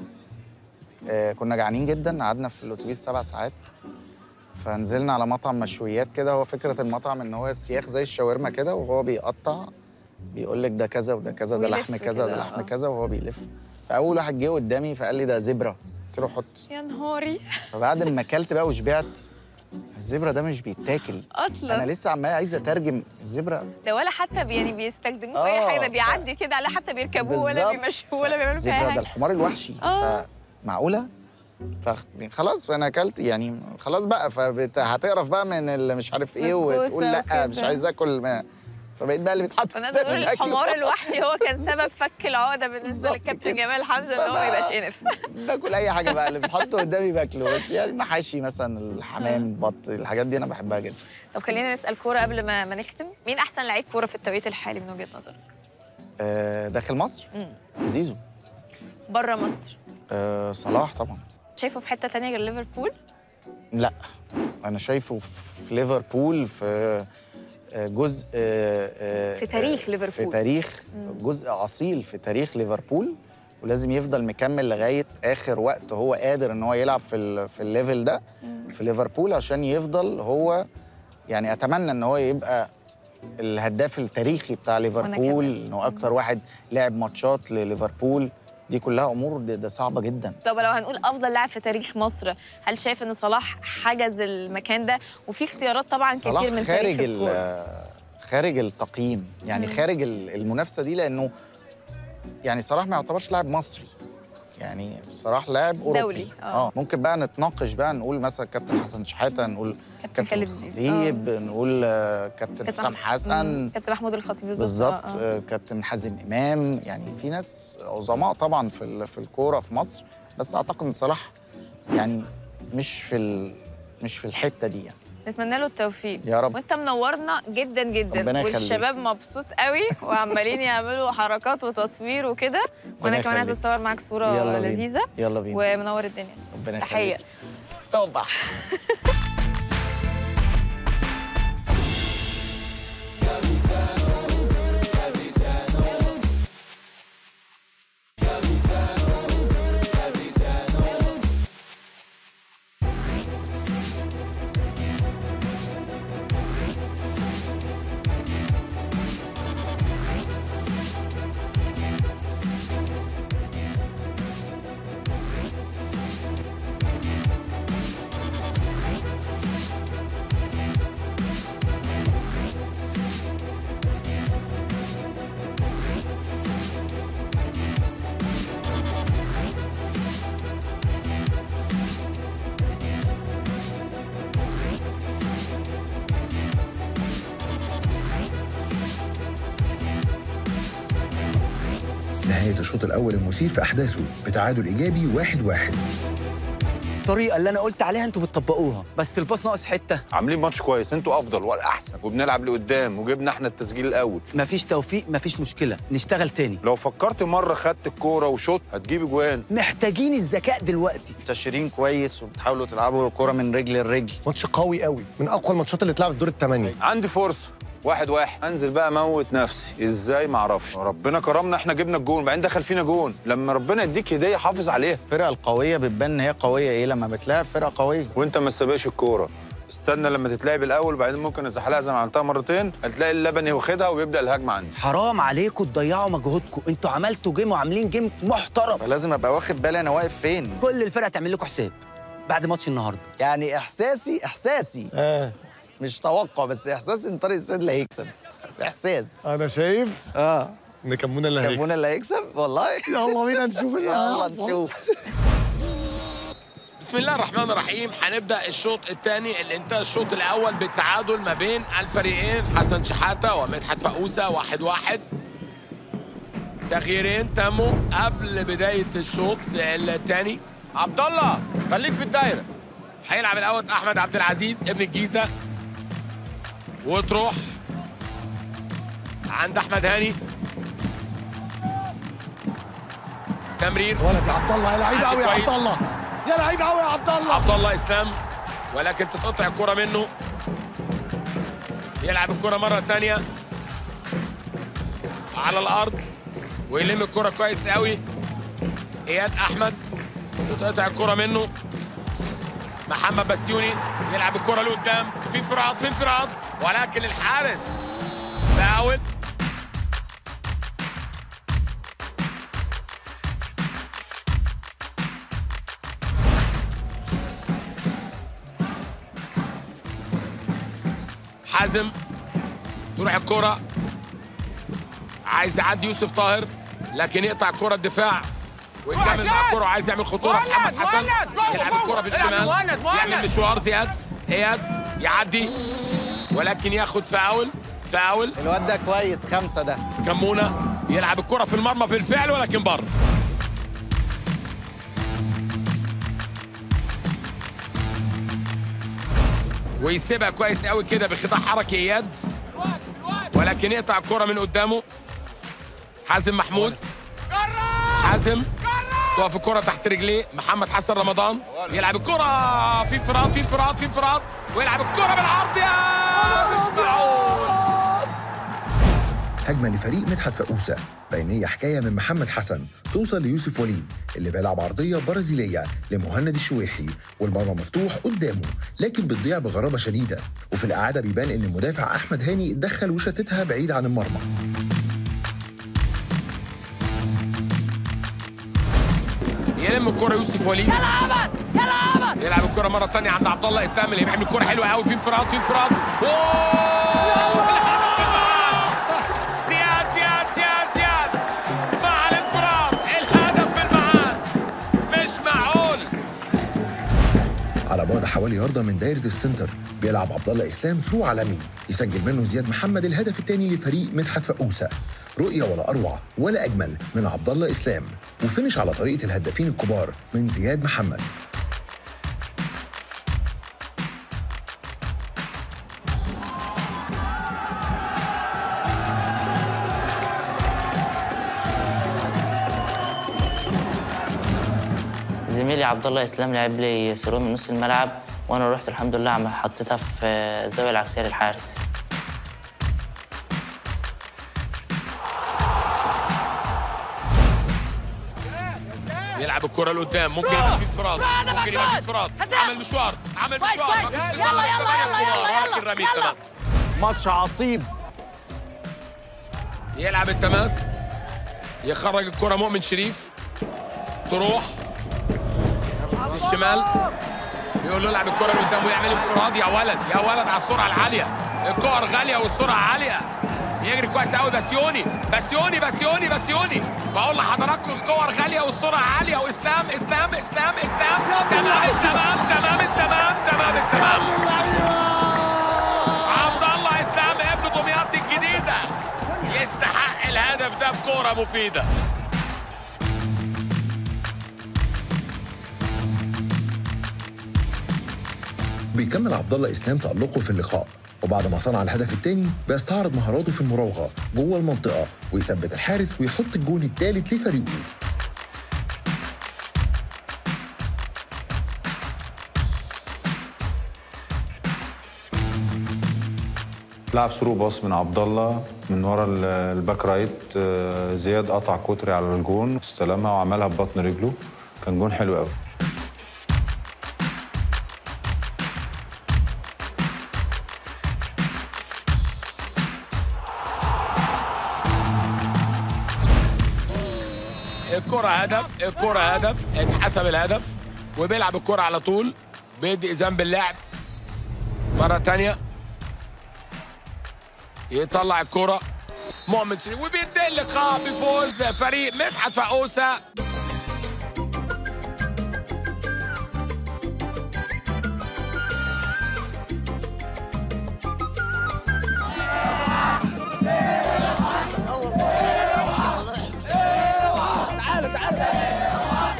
آه، كنا جعانين جدا قعدنا في الاتوبيس سبع ساعات فنزلنا على مطعم مشويات كده هو فكره المطعم ان هو السياخ زي الشاورما كده وهو بيقطع بيقول لك ده كذا وده كذا ده ويلف لحم كذا وده كده، لحم آه. كذا وهو بيلف فاول واحد جه قدامي فقال لي ده زبره قلت له حط يا نهاري فبعد ما اكلت بقى وشبعت الزبره ده مش بيتاكل اصلا انا لسه عمال عايز اترجم الزبره ده ولا حتى بي يعني بيستخدموه في اي آه، حاجه ده ف- بيعدي كده لا حتى بيركبوه ولا بالظبط. بيمشوه ولا بيعملوا فيه اي الزبره ده حاجه الحمار الوحشي آه. فمعقوله فخ... خلاص انا اكلت يعني خلاص بقى فهتقرف بقى من اللي مش عارف ايه الكوسة وتقول لا وكده. مش عايز اكل ما... فبقيت بقى اللي بيتحط فنقدر قدامي نقول باكله. الحمار الوحشي هو كان سبب فك العقده بالنسبه للكابتن جمال حمزه ان هو ما يبقاش انف باكل اي حاجه بقى اللي بيتحط قدامي باكله بس يعني المحاشي مثلا الحمام بط الحاجات دي انا بحبها جدا طب خلينا نسال كوره قبل ما ما نختم مين احسن لعيب كوره في التوقيت الحالي من وجهه نظرك آه، داخل مصر مم. زيزو بره مصر آه، صلاح طبعا شايفه في حته تانية غير ليفربول لا انا شايفه في ليفربول في آه، جزء آه، آه، في تاريخ في ليفربول. تاريخ جزء اصيل في تاريخ ليفربول ولازم يفضل مكمل لغايه اخر وقت هو قادر ان هو يلعب في ال- في الليفل ده في ليفربول عشان يفضل هو يعني اتمنى ان هو يبقى الهداف التاريخي بتاع ليفربول انه اكتر واحد لعب ماتشات لليفربول دي كلها امور ده, ده صعبه جدا طب لو هنقول افضل لاعب في تاريخ مصر هل شايف ان صلاح حجز المكان ده وفي اختيارات طبعا كتير صلاح من خارج تاريخ ال- الكورة. خارج التقييم يعني مم. خارج ال- المنافسه دي لانه يعني صلاح ما يعتبرش لاعب مصري يعني صلاح لاعب اوروبي دولي، آه. اه ممكن بقى نتناقش بقى نقول مثلا كابتن حسن شحاته نقول كابتن خالد زيزو. خطيب نقول آه، كابتن كابتن حسام مم. حسن كابتن محمود الخطيب بالظبط بالظبط آه، آه. آه، كابتن حازم امام يعني في ناس عظماء طبعا في ال- في الكوره في مصر بس اعتقد ان صلاح يعني مش في ال- مش في الحته دي يعني نتمنى له التوفيق يا رب. وانت منورنا جدا جدا ربنا يخليك. والشباب مبسوط قوي وعمالين يعملوا حركات وتصوير وكده وانا كمان عايزه يخليك. اتصور معاك صوره يلا بينا. لذيذه يلا بينا ومنور الدنيا ربنا تحيه يخليك طبعا نهاية الشوط الأول المثير في أحداثه بتعادل إيجابي واحد واحد الطريقه اللي انا قلت عليها انتوا بتطبقوها بس الباص ناقص حته عاملين ماتش كويس انتوا افضل والاحسن وبنلعب لقدام وجبنا احنا التسجيل الاول مفيش توفيق مفيش مشكله نشتغل تاني لو فكرت مره خدت الكوره وشوط هتجيب اجوان محتاجين الذكاء دلوقتي منتشرين كويس وبتحاولوا تلعبوا الكوره من رجل لرجل ماتش قوي قوي من اقوى الماتشات اللي اتلعبت في دور الثمانيه عندي فرصه واحد واحد انزل بقى اموت نفسي ازاي ما اعرفش ربنا كرمنا احنا جبنا الجون بعدين دخل فينا جون لما ربنا يديك هديه حافظ عليها الفرقه القويه بتبان ان هي قويه ايه لما بتلاعب فرقه قويه وانت ما تسابقش الكوره استنى لما تتلعب الاول بعدين ممكن ازحلقها زي ما عملتها مرتين هتلاقي اللبني واخدها وبيبدا الهجمه عندي حرام عليكم تضيعوا مجهودكم انتوا عملتوا جيم وعاملين جيم محترم فلازم ابقى واخد بالي انا واقف فين كل الفرقه تعمل لكم حساب بعد ماتش النهارده يعني احساسي احساسي آه. مش توقع بس احساسي ان طارق السيد اللي هيكسب احساس انا شايف اه ان كمونه اللي هيكسب كمونه اللي هيكسب والله يلا بينا نشوف اللي يلا هيحصل. نشوف بسم الله الرحمن الرحيم هنبدا الشوط الثاني اللي انتهى الشوط الاول بالتعادل ما بين الفريقين حسن شحاته ومدحت فقوسه واحد واحد تغييرين تموا قبل بدايه الشوط الثاني عبد الله خليك في الدايره هيلعب الاول احمد عبد العزيز ابن الجيزه وتروح عند احمد هاني تمرير ولد يا عبد الله يا لعيب عدي قوي يا كويس. عبد الله يا لعيب قوي يا عبد الله عبد الله اسلام ولكن تتقطع الكره منه يلعب الكره مره ثانيه على الارض ويلم الكره كويس قوي اياد احمد تتقطع الكره منه محمد بسيوني يلعب الكره لقدام في انفراد في انفراد ولكن الحارس فاول حازم تروح الكرة عايز يعدي يوسف طاهر لكن يقطع الكرة الدفاع ويكمل مع الكرة وعايز يعمل خطورة محمد حسن يلعب الكرة بالشمال يعمل مشوار زياد اياد يعدي ولكن ياخد فاول فاول الواد ده كويس خمسه ده كمونه يلعب الكره في المرمى بالفعل ولكن بره ويسيبها كويس قوي كده بخطا حركي اياد ولكن يقطع الكره من قدامه حازم محمود حازم تقف الكره تحت رجليه محمد حسن رمضان يلعب الكره في انفراد في انفراد في انفراد ويلعب الكره بالعرض يا مش معقول هجمة لفريق مدحت فقوسة بين هي حكاية من محمد حسن توصل ليوسف وليد اللي بيلعب عرضية برازيلية لمهند الشويحي والمرمى مفتوح قدامه لكن بتضيع بغرابة شديدة وفي الإعادة بيبان إن المدافع أحمد هاني اتدخل وشتتها بعيد عن المرمى يلم الكره يوسف وليد يلعبت يلعبت يلعب الكره مره ثانيه عند عبد الله اسلام اللي بيعمل الكره حلوه قوي في انفراد في انفراد أوه! زياد زياد زياد زياد مع الانفراد الهدف في المعاد مش معقول على بعد حوالي ياردة من دايرة السنتر بيلعب عبد الله اسلام ثرو عالمي يسجل منه زياد محمد الهدف الثاني لفريق مدحت فقوسة رؤية ولا أروع ولا أجمل من عبد الله إسلام وفينش على طريقة الهدافين الكبار من زياد محمد زميلي عبد الله اسلام لعب لي ثرو من نص الملعب وانا رحت الحمد لله عم حطيتها في الزاويه العكسيه للحارس يلعب الكره لقدام ممكن يبقى في انفراد ممكن يبقى في انفراد عمل مشوار عمل مشوار مفيش إصابة للثمانية الكبار، ولكن رمي التماس ماتش عصيب يلعب التماس يخرج الكره مؤمن شريف تروح في الشمال بيقول له العب الكره لقدام ويعمل انفراد يا ولد يا ولد على السرعه العاليه الكور غاليه والسرعه عاليه يجري كويس قوي بسيوني بسيوني بسيوني بسيوني بقول لحضراتكم الكور غاليه والسرعه عاليه واسلام اسلام اسلام اسلام تمام التمام تمام التمام تمام التمام عبد الله اسلام ابن دمياط الجديده يستحق الهدف ده بكوره مفيده بيكمل عبد الله اسلام تألقه في اللقاء وبعد ما صنع الهدف الثاني بيستعرض مهاراته في المراوغه جوه المنطقه ويثبت الحارس ويحط الجون الثالث لفريقه لعب ثرو باص من عبد الله من ورا ال- الباك رايت آه، زياد قطع كوتري على الجون استلمها وعملها ببطن رجله كان جون حلو قوي الكرة هدف الكرة هدف اتحسب الهدف وبيلعب الكرة على طول بيدي إذان باللعب مرة تانية يطلع الكرة مؤمن شريف وبينتهي اللقاء بفوز فريق مدحت فقوسة تعال تعال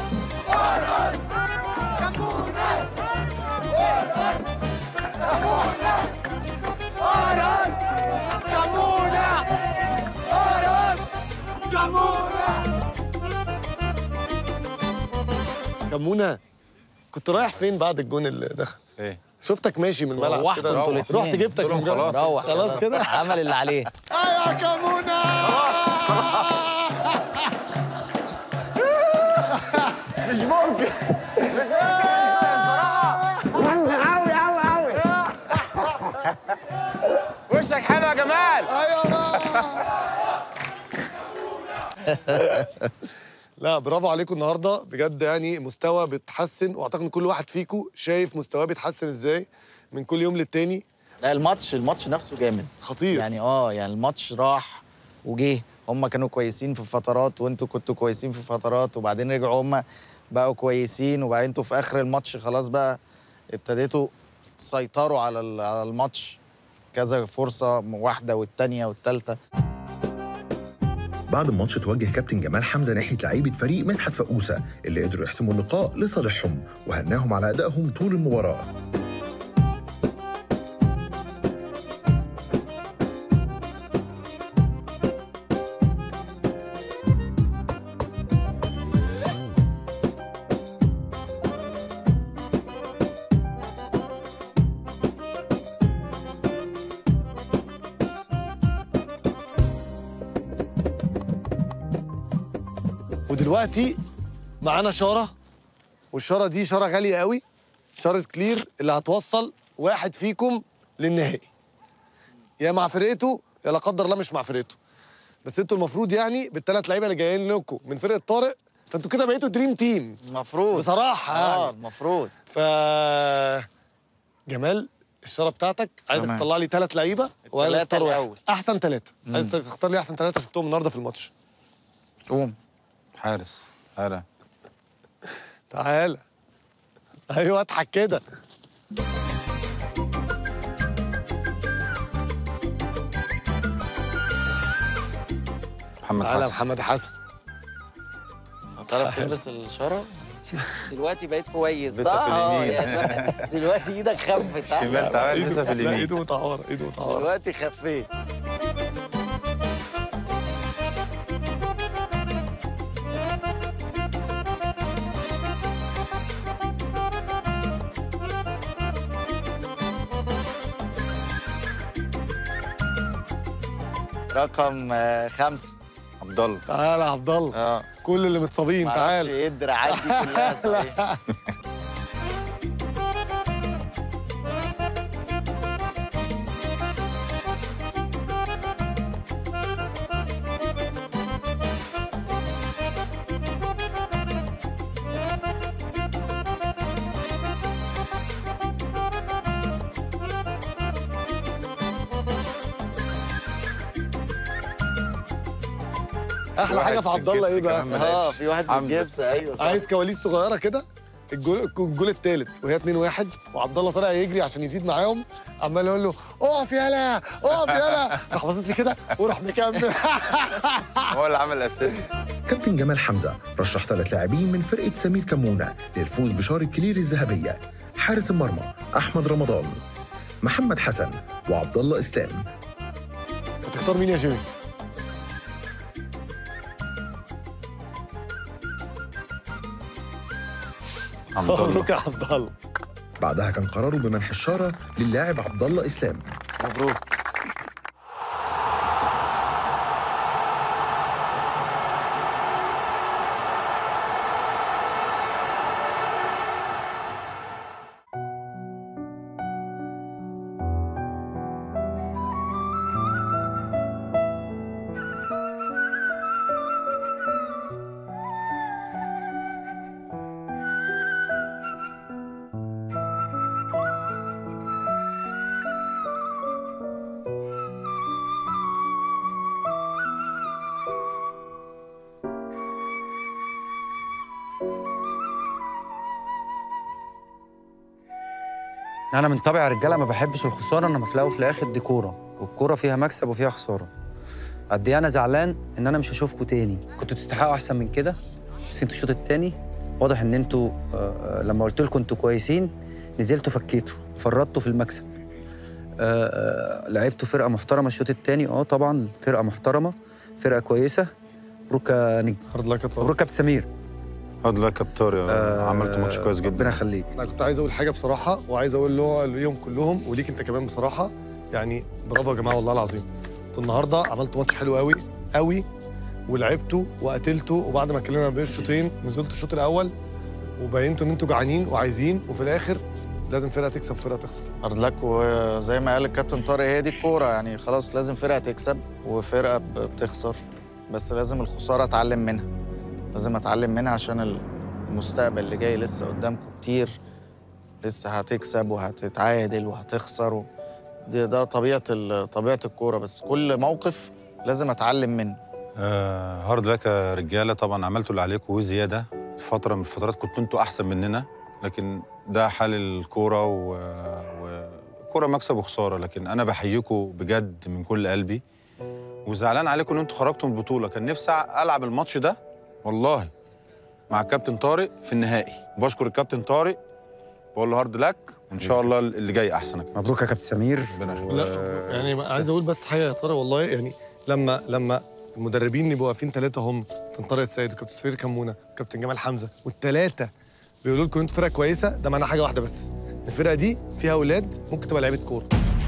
كمونه كنت رايح فين بعد الجون اللي دخل؟ ايه شفتك ماشي من الملعب روحتوا كده. انتوا الاتنين. رحت جبتك قلت من لهم جوه. خلاص. روح خلاص خلاص. كده عمل اللي عليه ايوه يا كمونه مش ممكن مش ممكن قوي قوي قوي وشك حلو يا جمال ايوه لا برافو عليكم النهارده بجد يعني مستوى بيتحسن واعتقد ان كل واحد فيكم شايف مستواه بيتحسن ازاي من كل يوم للتاني لا الماتش الماتش نفسه جامد خطير يعني اه يعني الماتش راح وجه هم كانوا كويسين في فترات وانتوا كنتوا كويسين في فترات وبعدين رجعوا هم بقوا كويسين وبعدين انتوا في اخر الماتش خلاص بقى ابتديتوا تسيطروا على ال- على الماتش كذا فرصه واحده والتانيه والتالته بعد الماتش توجه كابتن جمال حمزه ناحيه لعيبه فريق مدحت فقوسه اللي قدروا يحسموا اللقاء لصالحهم وهناهم على ادائهم طول المباراه ودلوقتي معانا شاره والشاره دي شاره غاليه قوي شاره كلير اللي هتوصل واحد فيكم للنهائي يا مع فرقته يا لا قدر الله مش مع فرقته بس انتوا المفروض يعني بالثلاث لعيبه اللي جايين لكم من فرقه طارق فانتوا كده بقيتوا دريم تيم المفروض بصراحه اه يعني. المفروض ف جمال الشاره بتاعتك عايزك تمام. تطلع لي ثلاث لعيبه وأنا التلاتة أختار واحد. الأول. احسن ثلاثه مم. عايز تختار لي احسن ثلاثه شفتهم النهارده في الماتش قوم حارس تعالى تعالى ايوه اضحك كده محمد تعالى يا حسن محمد حسن هتعرف تلبس الشاره دلوقتي بقيت كويس لسه في آه، اليمين. يعني دلوقتي ايدك خفت ها؟ شمال تعالى لسه في لا اليمين ايده متعوره ايده متعوره دلوقتي خفيت رقم آه، خمسة عبد الله تعالى يا عبد الله اه كل اللي متصابين معرفش تعالى ايه الدراعات دي كلها صحيح احلى واحد حاجه في في عبد الله ايه الجبس بقى كمان اه في واحد حمزة. بالجبس ايوه صح عايز كواليس صغيره كده الجول الجول الثالث وهي 2 1 وعبد الله طلع يجري عشان يزيد معاهم عمال يقول له اقف يالا اقف يالا راح باصص لي كده وراح مكمل هو اللي عمل الاسيست كابتن جمال حمزه رشح ثلاث لاعبين من فرقه سمير كمونه للفوز بشاره كلير الذهبيه حارس المرمى احمد رمضان محمد حسن وعبد الله اسلام هتختار مين يا جيمي؟ عبد الله مبروك يا عبد الله بعدها كان قراره بمنح الشاره للاعب عبد الله اسلام مبروك انا من طبع الرجاله ما بحبش الخساره انما في الاول وفي الاخر دي كوره والكوره فيها مكسب وفيها خساره قد ايه انا زعلان ان انا مش هشوفكم تاني كنتوا تستحقوا احسن من كده بس انتوا الشوط التاني واضح ان انتوا آه، آه، لما قلت لكم انتوا كويسين نزلتوا فكيتوا فرطتوا في المكسب آه، آه، لعبتوا فرقه محترمه الشوط التاني اه طبعا فرقه محترمه فرقه كويسه مبروك يا نجم هارد لك يا طارق. مبروك يا كابتن سمير هارد لك يا طارق عملت ماتش كويس ربنا جدا يخليك انا كنت عايز اقول حاجه بصراحه وعايز اقول له ليهم كلهم وليك انت كمان بصراحه يعني برافو يا جماعه والله العظيم انتوا النهارده عملتوا ماتش حلو قوي قوي ولعبتوا وقتلتوا وبعد ما اتكلمنا بين الشوطين نزلتوا الشوط الاول وبينتوا ان انتوا جعانين وعايزين وفي الاخر لازم فرقه تكسب وفرقه تخسر هارد لك وزي ما قال الكابتن طارق هي دي الكوره يعني خلاص لازم فرقه تكسب وفرقه ب- بتخسر بس لازم الخساره اتعلم منها لازم اتعلم منها عشان المستقبل اللي جاي لسه قدامكم كتير لسه هتكسب وهتتعادل وهتخسر و... ده, ده طبيعه ال- طبيعه الكوره بس كل موقف لازم اتعلم منه آه هارد لك يا رجاله طبعا عملتوا اللي عليكم وزياده في فتره من الفترات كنتوا انتوا احسن مننا لكن ده حال الكوره و... الكوره مكسب وخساره لكن انا بحييكم بجد من كل قلبي وزعلان عليكم ان انتوا خرجتوا من البطوله كان نفسي العب الماتش ده والله مع الكابتن طارق في النهائي بشكر الكابتن طارق بقول له هارد لك وان شاء الله اللي جاي احسن مبروك يا كابتن سمير لا يعني عايز اقول بس حاجه يا ترى والله يعني لما لما المدربين يبقوا واقفين ثلاثه هم كابتن طارق السيد وكابتن سفير كمونه وكابتن جمال حمزه والثلاثه بيقولوا لكم انتوا فرقه كويسه ده معناه حاجه واحده بس الفرقه دي فيها اولاد ممكن تبقى لعيبه كوره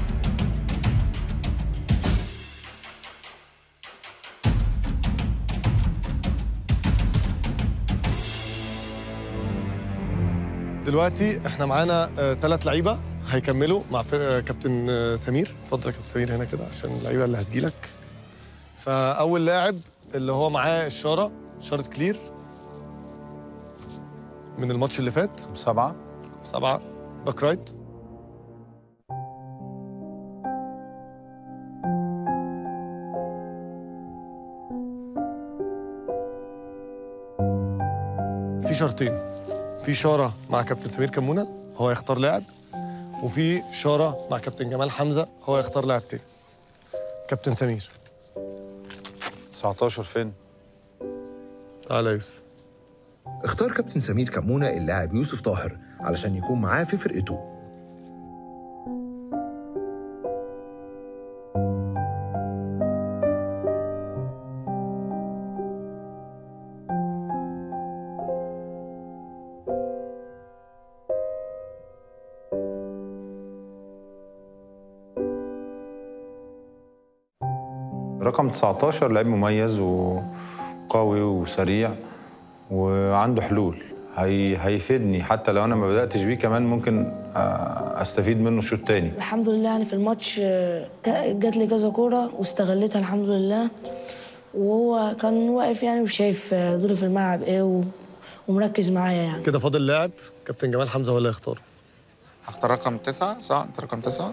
دلوقتي احنا معانا ثلاث لعيبه هيكملوا مع فرقه كابتن آه، سمير اتفضل يا كابتن سمير هنا كده عشان اللعيبه اللي هتجيلك فاول لاعب اللي هو معاه الشاره شاره كلير من الماتش اللي فات سبعه سبعه باك رايت في شرطين في شاره مع كابتن سمير كمونه هو يختار لاعب وفي شاره مع كابتن جمال حمزه هو يختار لاعب تاني كابتن سمير 19 فين تعالى يا يوسف اختار كابتن سمير كمونة اللاعب يوسف طاهر علشان يكون معاه في فرقته رقم 19 لعيب مميز وقوي وسريع وعنده حلول هي... هيفيدني حتى لو انا ما بداتش بيه كمان ممكن آه، استفيد منه شوط تاني الحمد لله يعني في الماتش آه، كا- جات لي كذا كوره واستغلتها الحمد لله وهو كان واقف يعني وشايف آه، دوري في الملعب ايه و... ومركز معايا يعني كده فاضل لاعب كابتن جمال حمزه هو اللي هيختار هختار رقم تسعة صح انت رقم تسعة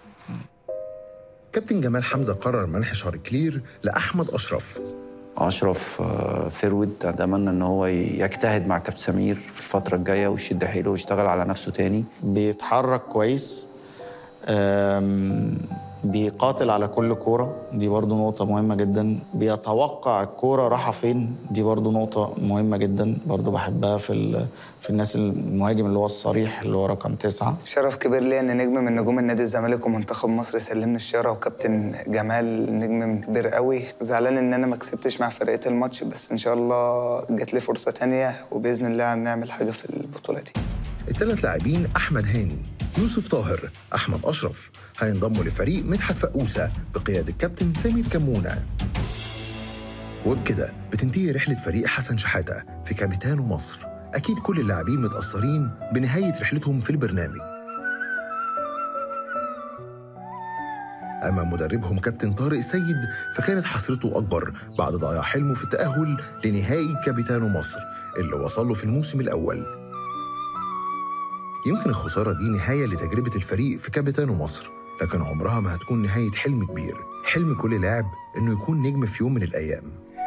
كابتن جمال حمزة قرر منح شهر كلير لأحمد أشرف اشرف آه، فيرود اتمنى ان هو يجتهد مع كابتن سمير في الفتره الجايه ويشد حيله ويشتغل على نفسه تاني بيتحرك كويس آم، بيقاتل على كل كورة دي برضو نقطة مهمة جدا بيتوقع الكورة رايحة فين دي برضو نقطة مهمة جدا برضو بحبها في ال... في الناس المهاجم اللي هو الصريح اللي هو رقم تسعة شرف كبير ليا ان نجم من نجوم النادي الزمالك ومنتخب مصر يسلمني الشاره وكابتن جمال نجم كبير قوي زعلان ان انا ما كسبتش مع فرقه الماتش بس ان شاء الله جات لي فرصه تانية وباذن الله هنعمل حاجه في البطوله دي الثلاث لاعبين أحمد هاني يوسف طاهر أحمد أشرف هينضموا لفريق مدحت فقوسة بقيادة كابتن سمير كمونة وبكده بتنتهي رحلة فريق حسن شحاتة في كابيتانو مصر أكيد كل اللاعبين متأثرين بنهاية رحلتهم في البرنامج أما مدربهم كابتن طارق السيد فكانت حسرته أكبر بعد ضياع حلمه في التأهل لنهائي كابيتانو مصر اللي وصل له في الموسم الأول يمكن الخسارة دي نهاية لتجربة الفريق في كابيتانو مصر لكن عمرها ما هتكون نهاية حلم كبير حلم كل لاعب إنه يكون نجم في يوم من الأيام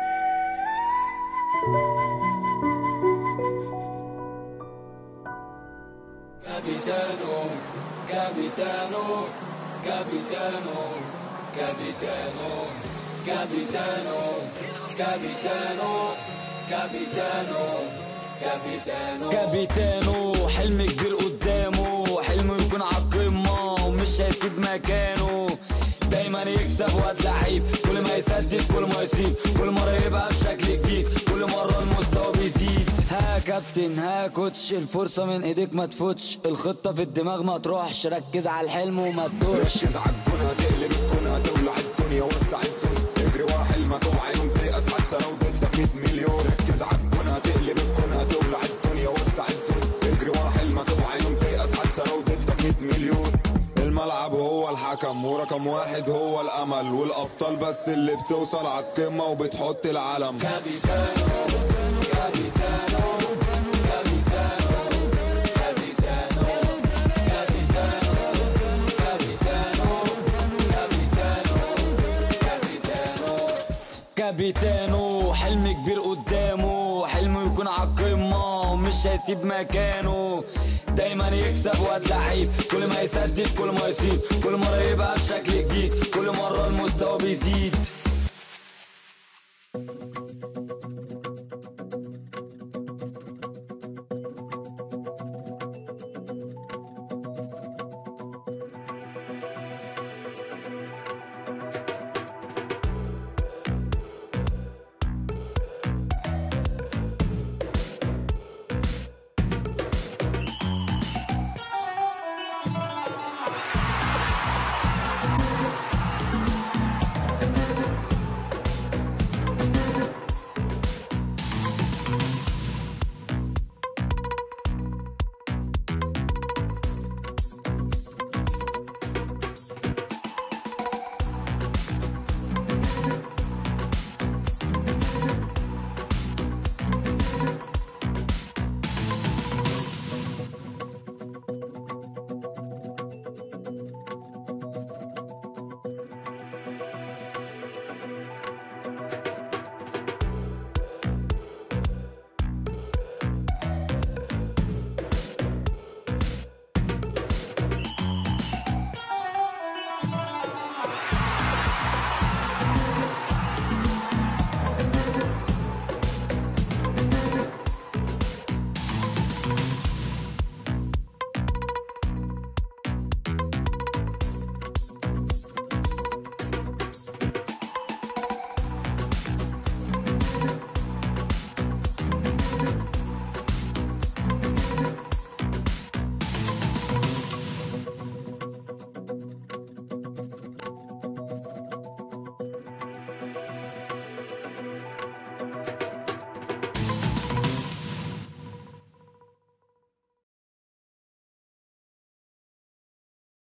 Capitano, capitano, capitano, capitano, capitano, capitano, capitano, capitano كابيتانو حلم كبير قدامه حلمه يكون على القمة ومش هيسيب مكانه دايما يكسب واد لعيب كل ما يسدد كل ما يصيب كل مرة يبقى بشكل جديد كل مرة المستوى بيزيد ها كابتن ها كوتش الفرصة من ايديك ما تفوتش الخطة في الدماغ ما تروحش ركز على الحلم وما تدورش ركز على الكون هتقلب الكون هتولع الدنيا وسع الدنيا اجري ورا حلمك اوعى يوم تيأس حتى لو ضدك 100 مليون ركز على الكون هتقلب الكون هتولع الدنيا وسع الدنيا اجري ورا حلمك اوعى يوم تيأس حتى لو ضدك 100 مليون الملعب هو الحكم ورقم واحد هو الامل والابطال بس اللي بتوصل على القمه وبتحط العلم كابيتانو حلم كبير قدامه حلمه يكون عالقمة ومش هيسيب مكانه دايما يكسب واد لعيب كل ما يسدد كل ما يصيب كل مرة يبقى بشكل جديد كل مرة المستوى